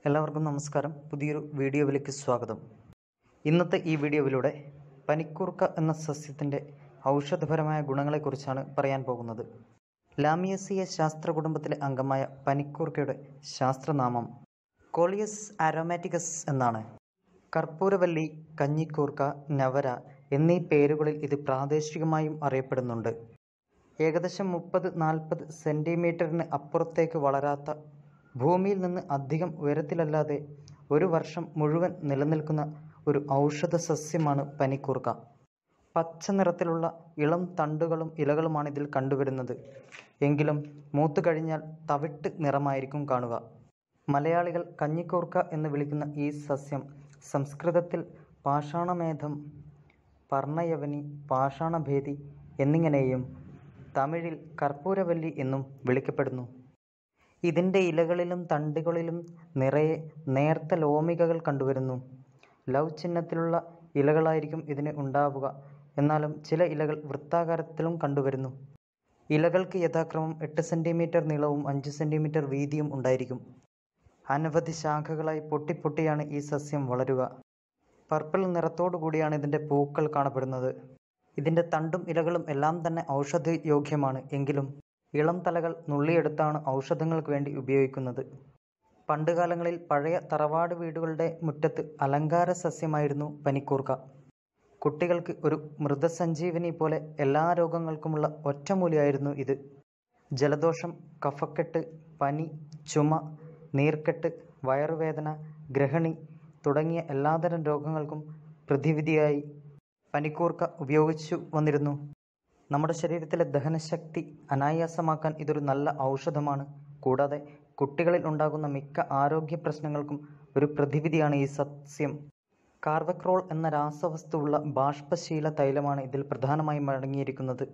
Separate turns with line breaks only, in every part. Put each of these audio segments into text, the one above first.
എല്ലാവർക്കും നമസ്കാരം പുതിയൊരു വീഡിയോയിലേക്ക് സ്വാഗതം ഇന്നത്തെ ഈ വീഡിയോയിലൂടെ പനിക്കൂർക്ക എന്ന സസ്യത്തിൻ്റെ ഔഷധപരമായ ഗുണങ്ങളെക്കുറിച്ചാണ് പറയാൻ പോകുന്നത് ലാമിയസിയ ശാസ്ത്ര കുടുംബത്തിലെ അംഗമായ പനിക്കൂർക്കയുടെ ശാസ്ത്രനാമം കോളിയസ് ആരോമാറ്റിക്കസ് എന്നാണ് കർപ്പൂരവല്ലി കഞ്ഞിക്കൂർക്ക നവര എന്നീ പേരുകളിൽ ഇത് പ്രാദേശികമായും അറിയപ്പെടുന്നുണ്ട് ഏകദേശം മുപ്പത് നാൽപ്പത് സെൻറ്റിമീറ്ററിന് അപ്പുറത്തേക്ക് വളരാത്ത ഭൂമിയിൽ നിന്ന് അധികം ഉയരത്തിലല്ലാതെ ഒരു വർഷം മുഴുവൻ നിലനിൽക്കുന്ന ഒരു ഔഷധ സസ്യമാണ് പനിക്കൂർക്ക പച്ച നിറത്തിലുള്ള ഇളം തണ്ടുകളും ഇലകളുമാണ് ഇതിൽ കണ്ടുവരുന്നത് എങ്കിലും മൂത്തു കഴിഞ്ഞാൽ തവിട്ട് നിറമായിരിക്കും കാണുക മലയാളികൾ കഞ്ഞിക്കൂർക്ക എന്ന് വിളിക്കുന്ന ഈ സസ്യം സംസ്കൃതത്തിൽ പാഷാണമേധം പർണയവനി പാഷാണഭേദി എന്നിങ്ങനെയും തമിഴിൽ കർപ്പൂരവല്ലി എന്നും വിളിക്കപ്പെടുന്നു ഇതിൻ്റെ ഇലകളിലും തണ്ടുകളിലും നിറയെ നേർത്ത ലോമികകൾ കണ്ടുവരുന്നു ലവ് ചിഹ്നത്തിലുള്ള ഇലകളായിരിക്കും ഇതിന് ഉണ്ടാവുക എന്നാലും ചില ഇലകൾ വൃത്താകാരത്തിലും കണ്ടുവരുന്നു ഇലകൾക്ക് യഥാക്രമം എട്ട് സെൻറ്റിമീറ്റർ നീളവും അഞ്ച് സെൻറ്റിമീറ്റർ വീതിയും ഉണ്ടായിരിക്കും അനവധി ശാഖകളായി പൊട്ടിപ്പൊട്ടിയാണ് ഈ സസ്യം വളരുക പർപ്പിൾ നിറത്തോടു കൂടിയാണ് ഇതിൻ്റെ പൂക്കൾ കാണപ്പെടുന്നത് ഇതിൻ്റെ തണ്ടും ഇലകളും എല്ലാം തന്നെ ഔഷധയോഗ്യമാണ് എങ്കിലും ഇളം തലകൾ നുള്ളിയെടുത്താണ് ഔഷധങ്ങൾക്ക് വേണ്ടി ഉപയോഗിക്കുന്നത് പണ്ടുകാലങ്ങളിൽ പഴയ തറവാട് വീടുകളുടെ മുറ്റത്ത് അലങ്കാര സസ്യമായിരുന്നു പനിക്കൂർക്ക കുട്ടികൾക്ക് ഒരു മൃതസഞ്ജീവനി പോലെ എല്ലാ രോഗങ്ങൾക്കുമുള്ള ഒറ്റമൂലിയായിരുന്നു ഇത് ജലദോഷം കഫക്കെട്ട് പനി ചുമ നീർക്കെട്ട് വയറുവേദന ഗ്രഹണി തുടങ്ങിയ എല്ലാതരം രോഗങ്ങൾക്കും പ്രതിവിധിയായി പനിക്കൂർക്ക ഉപയോഗിച്ചു വന്നിരുന്നു നമ്മുടെ ശരീരത്തിലെ ദഹനശക്തി അനായാസമാക്കാൻ ഇതൊരു നല്ല ഔഷധമാണ് കൂടാതെ കുട്ടികളിൽ ഉണ്ടാകുന്ന മിക്ക ആരോഗ്യ പ്രശ്നങ്ങൾക്കും ഒരു പ്രതിവിധിയാണ് ഈ സസ്യം കാർവക്രോൾ എന്ന രാസവസ്തുവുള്ള ബാഷ്പശീല തൈലമാണ് ഇതിൽ പ്രധാനമായും അടങ്ങിയിരിക്കുന്നത്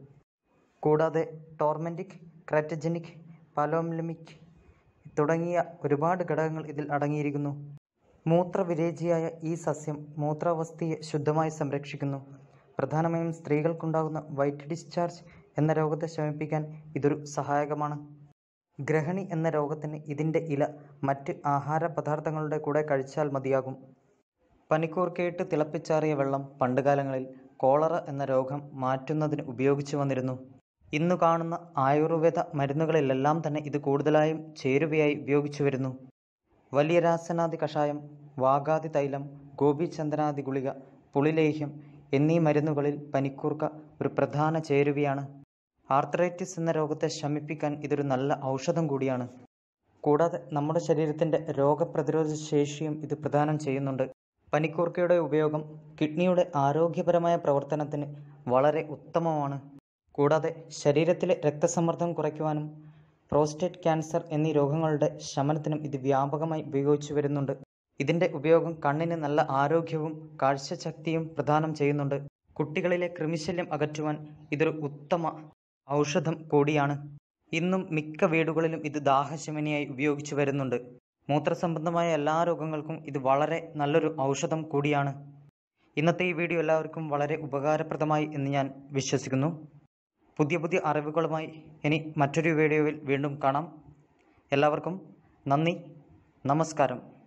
കൂടാതെ ടോർമെൻറ്റിക് ക്രാറ്റജനിക് പാലോംലമിക് തുടങ്ങിയ ഒരുപാട് ഘടകങ്ങൾ ഇതിൽ അടങ്ങിയിരിക്കുന്നു മൂത്രവിരേചിയായ ഈ സസ്യം മൂത്രാവസ്ഥയെ ശുദ്ധമായി സംരക്ഷിക്കുന്നു പ്രധാനമായും സ്ത്രീകൾക്കുണ്ടാകുന്ന വൈറ്റ് ഡിസ്ചാർജ് എന്ന രോഗത്തെ ശമിപ്പിക്കാൻ ഇതൊരു സഹായകമാണ് ഗ്രഹണി എന്ന രോഗത്തിന് ഇതിൻ്റെ ഇല മറ്റ് ആഹാര പദാർത്ഥങ്ങളുടെ കൂടെ കഴിച്ചാൽ മതിയാകും പനിക്കൂർക്കയിട്ട് തിളപ്പിച്ചാറിയ വെള്ളം പണ്ടുകാലങ്ങളിൽ കോളറ എന്ന രോഗം മാറ്റുന്നതിന് ഉപയോഗിച്ചു വന്നിരുന്നു ഇന്നു കാണുന്ന ആയുർവേദ മരുന്നുകളിലെല്ലാം തന്നെ ഇത് കൂടുതലായും ചേരുവയായി ഉപയോഗിച്ചു വരുന്നു വലിയ രാസനാദി കഷായം വാഗാതി തൈലം ഗോപിചന്ദനാദി ഗുളിക പുളിലേഹ്യം എന്നീ മരുന്നുകളിൽ പനിക്കൂർക്ക ഒരു പ്രധാന ചേരുവയാണ് ആർത്രൈറ്റിസ് എന്ന രോഗത്തെ ശമിപ്പിക്കാൻ ഇതൊരു നല്ല ഔഷധം കൂടിയാണ് കൂടാതെ നമ്മുടെ ശരീരത്തിൻ്റെ രോഗപ്രതിരോധ ശേഷിയും ഇത് പ്രദാനം ചെയ്യുന്നുണ്ട് പനിക്കൂർക്കയുടെ ഉപയോഗം കിഡ്നിയുടെ ആരോഗ്യപരമായ പ്രവർത്തനത്തിന് വളരെ ഉത്തമമാണ് കൂടാതെ ശരീരത്തിലെ രക്തസമ്മർദ്ദം കുറയ്ക്കുവാനും പ്രോസ്റ്റേറ്റ് ക്യാൻസർ എന്നീ രോഗങ്ങളുടെ ശമനത്തിനും ഇത് വ്യാപകമായി ഉപയോഗിച്ചു വരുന്നുണ്ട് ഇതിൻ്റെ ഉപയോഗം കണ്ണിന് നല്ല ആരോഗ്യവും കാഴ്ചശക്തിയും പ്രദാനം ചെയ്യുന്നുണ്ട് കുട്ടികളിലെ കൃമിശല്യം അകറ്റുവാൻ ഇതൊരു ഉത്തമ ഔഷധം കൂടിയാണ് ഇന്നും മിക്ക വീടുകളിലും ഇത് ദാഹശമനിയായി ഉപയോഗിച്ചു വരുന്നുണ്ട് മൂത്രസംബന്ധമായ എല്ലാ രോഗങ്ങൾക്കും ഇത് വളരെ നല്ലൊരു ഔഷധം കൂടിയാണ് ഇന്നത്തെ ഈ വീഡിയോ എല്ലാവർക്കും വളരെ ഉപകാരപ്രദമായി എന്ന് ഞാൻ വിശ്വസിക്കുന്നു പുതിയ പുതിയ അറിവുകളുമായി ഇനി മറ്റൊരു വീഡിയോയിൽ വീണ്ടും കാണാം എല്ലാവർക്കും നന്ദി നമസ്കാരം